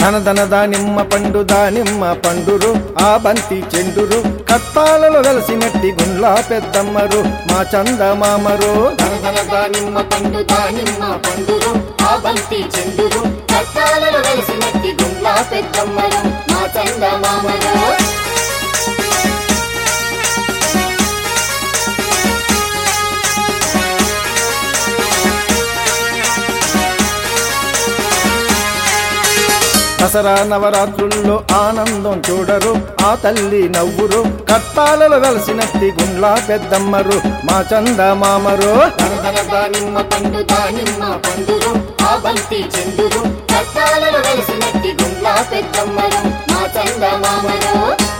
ధనధన దానిమ్మ పండు దానిమ్మ పండురు ఆ బంతి చెండురు కత్తాలలో వెలసినట్టి గుండ్లా పెద్దమ్మరు మా చందమామరు ధనధన దానిమ్మ పండు దానిమ్మ పండురు ఆ బంతి చెండురు కట్టాలలో వెలిసినట్టి గుండ్లా పెద్దమ్మరు మా చందమామరు దసరా నవరాత్రుల్లో ఆనందం చూడరు ఆ తల్లి నవ్వురు కత్తాలలో వెలసినట్టి గుండ్లా పెద్దమ్మరు మా చందమామరు ధనధన దానిమ్మ పండు దానిమ్మ పండురు ఆ బంతి చెండురు కట్టాలలో వెలిసినట్టి గుండ్లా పెద్దమ్మరు మా చందమామరు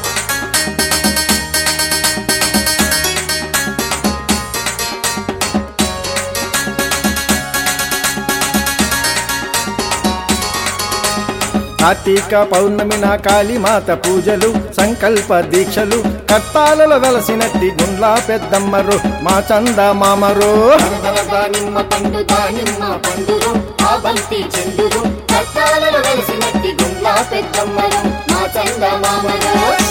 కార్తీక పౌర్ణమి నా కాళీమాత పూజలు సంకల్ప దీక్షలు కత్తాలలో వెలసినట్టి గుండ్లా పెద్దమ్మరు మా చందమామరు ధనధన దానిమ్మ పండు దానిమ్మ పండురు ఆ బంతి చెండురు కట్టాలలో వెలిసినట్టి గుండ్లా పెద్దమ్మరు మా చందమామరు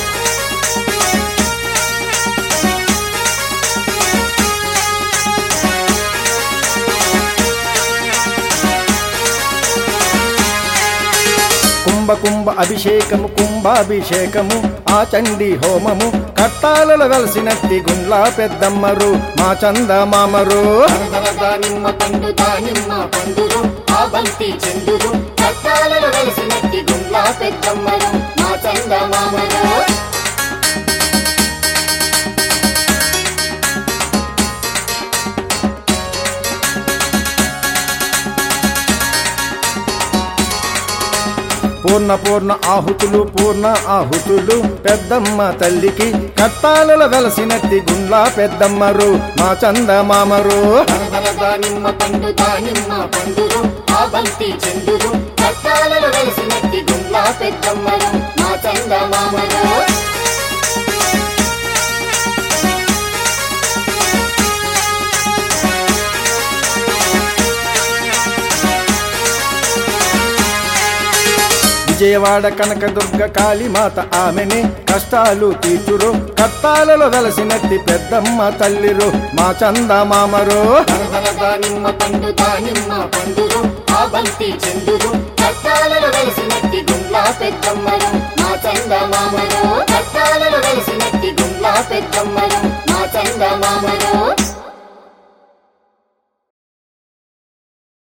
కుంభ కుంభ అభిషేకము కుంభాభిషేకము ఆ చండీ హోమము కట్టాలలో వెలసినట్టి గుండ్లా పెద్దమ్మరు మా చందమామరు ధనధన దానిమ్మ పండు దానిమ్మ పండురు ఆ బంతి చెండురు కట్టాలలో వెలిసినట్టి గుండ్లా పెద్దమ్మరు మా చందమామరు పూర్ణ పూర్ణ ఆహుతులు పూర్ణ ఆహుతులు పెద్దమ్మ తల్లికి కట్టాలలో వెలసినట్టి గుండ్లా పెద్దమ్మరు మా చందమామరు ధనధన దానిమ్మ పండు దానిమ్మ పండురు ఆ బంతి చెండురు కట్టాలలో వెలిసినట్టి గుండ్లా పెద్దమ్మరు మా చందమామరు విజయవాడ కనకదుర్గ కాళీమాత ఆమెని కష్టాలు తీర్చురు కట్టాలలో వెలసినట్టి పెద్దమ్మ తల్లిరు మా చందమామరు ధనధన దానిమ్మ పండు దానిమ్మ పండురు ఆ బంతి చెండురు కట్టాలలో వెలిసినట్టి గుండ్లా పెద్దమ్మరు మా చందమామరు కట్టాలలో వెలిసినట్టి గుండ్లా పెద్దమ్మరు మా చందమామరు